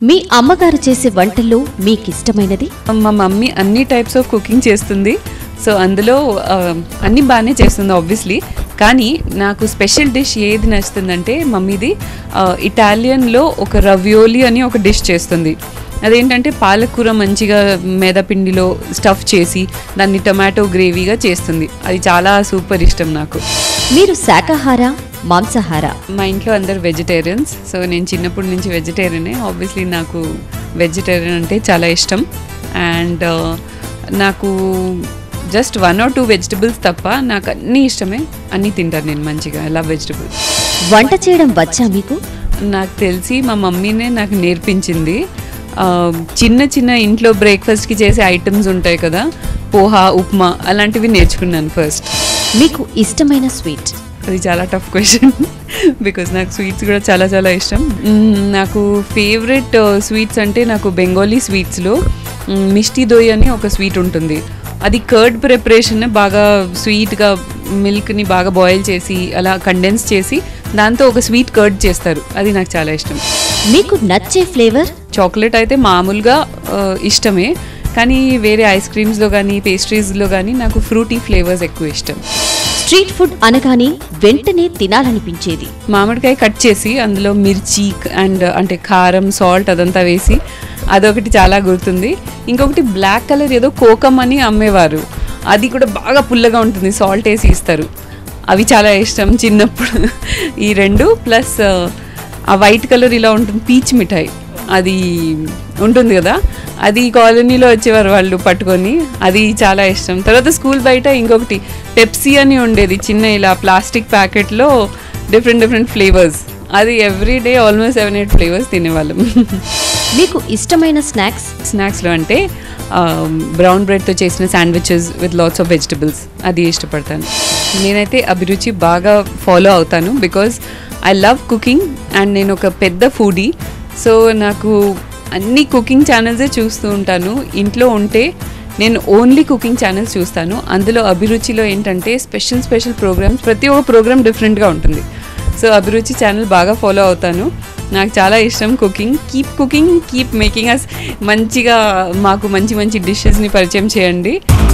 మీ అమ్మగారు చేసే వంటల్లో మీకిష్టమైనది మా మమ్మీ అన్ని టైప్స్ ఆఫ్ కుకింగ్ చేస్తుంది సో అందులో ఆ, అన్ని బాగానే చేస్తుంది ఆబ్వియస్లీ కానీ నాకు స్పెషల్ డిష్ ఏది నచ్చుతుందంటే మమ్మీది ఆ, ఇటాలియన్లో ఒక రవియోలి అని ఒక డిష్ చేస్తుంది అదేంటంటే పాలకూర మంచిగా మేదపిండిలో స్టఫ్ చేసి దాన్ని టొమాటో గ్రేవీగా చేస్తుంది అది చాలా సూపర్ ఇష్టం నాకు మీరు శాకాహార మాంసాహార మా ఇంట్లో అందరు వెజిటేరియన్స్ సో నేను చిన్నప్పటి నుంచి వెజిటేరియనే ఆబ్వియస్లీ నాకు వెజిటేరియన్ అంటే చాలా ఇష్టం అండ్ నాకు just one or two vegetables తప్ప నాకు అన్నీ ఇష్టమే అన్నీ తింటాను నేను మంచిగా ఐ లవ్ వెజిటబుల్స్ వంట చేయడం వచ్చా మీకు నాకు తెలిసి మా మమ్మీనే నాకు నేర్పించింది ఆ, చిన్న చిన్న ఇంట్లో బ్రేక్ఫాస్ట్కి చేసే ఐటమ్స్ ఉంటాయి కదా పోహా ఉప్మా అలాంటివి నేర్చుకున్నాను ఫస్ట్ మీకు ఇష్టమైన స్వీట్ అది చాలా టఫ్ క్వశ్చన్ బికాజ్ నాకు స్వీట్స్ కూడా చాలా చాలా ఇష్టం మ్మ్, నాకు ఫేవరెట్ స్వీట్స్ అంటే నాకు బెంగాలీ స్వీట్స్లో మ్, మిష్టి దోయ్ అని ఒక స్వీట్ ఉంటుంది అది కర్డ్ ప్రిపరేషన్ బాగా స్వీట్గా మిల్క్ని బాగా బాయిల్ చేసి అలా కండెన్స్ చేసి దాంతో ఒక స్వీట్ కర్డ్ చేస్తారు అది నాకు చాలా ఇష్టం మీకు నచ్చే ఫ్లేవర్ చాక్లెట్ అయితే మామూలుగా ఆ, ఇష్టమే కానీ వేరే ఐస్ క్రీమ్స్లో కానీ పేస్ట్రీస్లో కానీ నాకు ఫ్రూటీ ఫ్లేవర్స్ ఎక్కువ ఇష్టం స్ట్రీట్ ఫుడ్ అనగానే వెంటనే తినాలనిపించేది మామిడికాయ కట్ చేసి అందులో మిర్చి అండ్ అంటే కారం సాల్ట్ అదంతా వేసి అదొకటి చాలా గుర్తుంది ఇంకొకటి బ్లాక్ కలర్ ఏదో కోకం అని అమ్మేవారు అది కూడా బాగా పుల్లగా ఉంటుంది సాల్ట్ వేసి ఇస్తారు అవి చాలా ఇష్టం చిన్నప్పుడు ఈ రెండు ప్లస్ ఆ వైట్ కలర్ ఇలా ఉంటుంది పీచ్ మిఠాయి అది ఉంటుంది కదా అది కాలనీలో వచ్చేవారు వాళ్ళు పట్టుకొని అది చాలా ఇష్టం తర్వాత స్కూల్ బయట ఇంకొకటి పెప్సీ అని ఉండేది చిన్న ఇలా ప్లాస్టిక్ ప్యాకెట్లో డిఫరెంట్ డిఫరెంట్ ఫ్లేవర్స్ అది every day almost seven eight flavours తినేవాళ్ళం మీకు ఇష్టమైన స్నాక్స్ స్నాక్స్లో అంటే బ్రౌన్ బ్రెడ్తో చేసిన sandwiches with lots of vegetables అది ఇష్టపడతాను నేనైతే అభిరుచి బాగా ఫాలో అవుతాను because I love cooking and నేను ఒక పెద్ద ఫుడీ సో నాకు అన్ని కుకింగ్ ఛానల్సే చూస్తూ ఉంటాను ఇంట్లో ఉంటే నేను ఓన్లీ కుకింగ్ ఛానల్స్ చూస్తాను అందులో అభిరుచిలో ఏంటంటే స్పెషల్ స్పెషల్ ప్రోగ్రామ్స్ ప్రతి ఒక్క ప్రోగ్రామ్ డిఫరెంట్గా ఉంటుంది సో అభిరుచి ఛానల్ బాగా ఫాలో అవుతాను నాకు చాలా ఇష్టం cooking keep cooking keep making us మంచిగా మాకు మంచి మంచి డిషెస్ని పరిచయం చేయండి